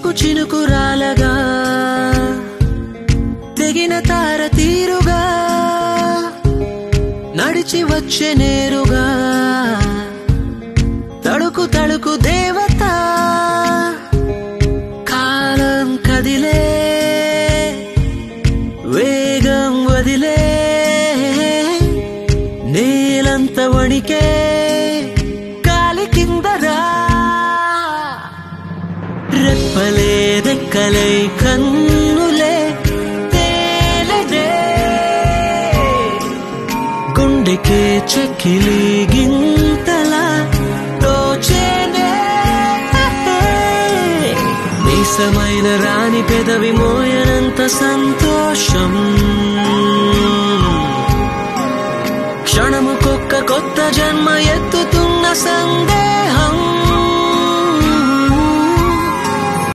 చినుకు చినుకు రాలగా తెగిన తార తీరుగా నడిచి వచ్చే నేరుగా తడుకు తడుకు దేవత కాలం కదిలే వేగం వదిలే నేలంత వణికే కాలి కిందరా రెప్పలే రెక్కలై కన్నులే తేలదే గుండెకే చెక్కిలి గింతలా తోచేనే నీసమైన రాని పెదవి మోయనంత సంతోషం క్షణముకొక్క కొత్త జన్మ ఎత్తుతున్న సందేహం